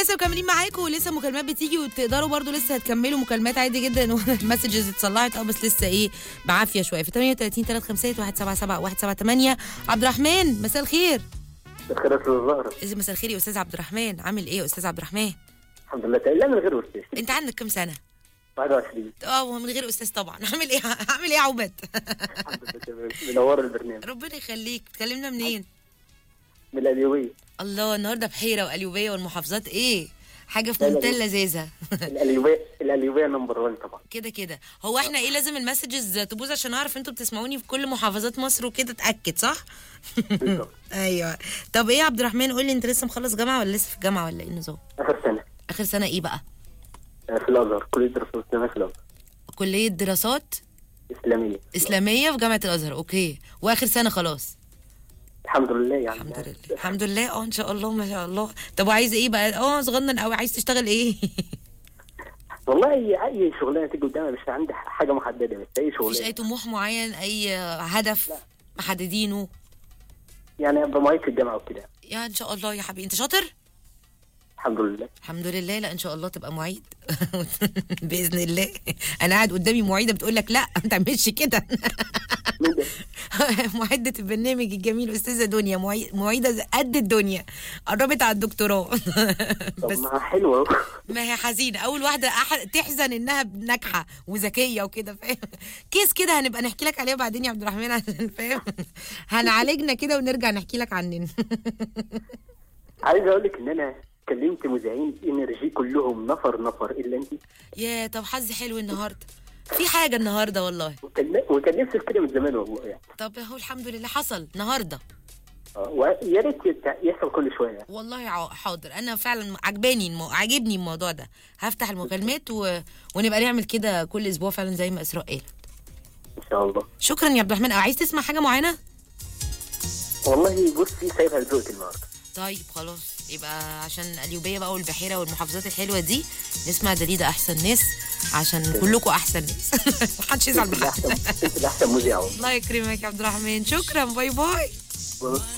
لسه مكملين معاكم ولسه مكالمات بتيجي وتقدروا برضو لسه هتكملوا مكالمات عادي جدا المسجز اتصلحت اه بس لسه ايه بعافيه شويه في 38 351 177 178 عبد الرحمن مساء الخير بخير يا استاذ زهره إذا مساء الخير يا استاذ عبد الرحمن عامل ايه يا استاذ عبد الرحمن الحمد لله لا من غير استاذ انت عندك كام سنه 21 اه هو من غير استاذ طبعا عامل ايه عامل ايه يا عبد الحمد لله تمام منور البرنامج ربنا يخليك تكلمنا منين من الاليويه الله النهارده بحيره واليوبيه والمحافظات ايه حاجه في لا، لا، منتهى لا. اللذاذه الاليويه الاليويه نمبر 1 طبعا كده كده هو احنا ايه لازم المسجز تبوظ عشان اعرف انتوا بتسمعوني في كل محافظات مصر وكده اتاكد صح بالظبط ايوه طب ايه يا عبد الرحمن قول لي انت لسه مخلص جامعه ولا لسه في الجامعه ولا ايه النظام اخر سنه اخر سنه ايه بقى آه، في الازهر كليه دراسات اسلاميه في الازهر كليه دراسات اسلاميه اسلاميه في جامعه الازهر اوكي واخر سنه خلاص الحمد لله يعني الحمد لله الحمد لله اه ان شاء الله ما شاء الله طب وعايز ايه بقى اه صغنن قوي عايز تشتغل ايه والله اي اي شغلانه تيجي قدامي مش عندي حاجه محدده بس اي مفيش اي شغلانه طموح معين اي هدف محددينه يعني ابقى معيد في الجامعه وكده يا ان شاء الله يا حبيبي انت شاطر الحمد لله الحمد لله لا ان شاء الله تبقى معيد باذن الله انا قاعد قدامي معيده بتقول لك لا ما تعملش كده مين ده؟ معدة البرنامج الجميل استاذه دنيا معي- معيده قد الدنيا قربت على الدكتوراه طب بس ما حلوه أهو. ما هي حزينه اول واحده أح- تحزن انها ناجحه وذكيه وكده فاهم كيس كده هنبقى نحكي لك عليها بعدين يا عبد الرحمن عشان فاهم هنعالجنا كده ونرجع نحكي لك عننا عايز اقول لك ان انا كلمت مذيعين انرجي كلهم نفر نفر الا انت يا طب حظي حلو النهارده في حاجه النهارده والله وكان وكان نفسي في كده من زمان والله يعني طب اهو الحمد لله حصل النهارده آه، ويا ريت يت- يحصل كل شويه والله ع- حاضر انا فعلا عجباني المو... عاجبني الموضوع ده هفتح المكالمات و... ونبقى نعمل كده كل اسبوع فعلا زي ما اسراء قالت ان شاء الله شكرا يا عبد الرحمن أو عايز تسمع حاجه معينه والله بصي سايبها لذوقك النهارده طيب خلاص يبقى عشان اليوبيه بقى والبحيره والمحافظات الحلوه دي نسمع دليده احسن ناس عشان كلكم احسن ناس محدش يزعل انت من اللي حد احسن انت اللي احسن مذيعه الله يكرمك يا عبد الرحمن شكرا باي باي والله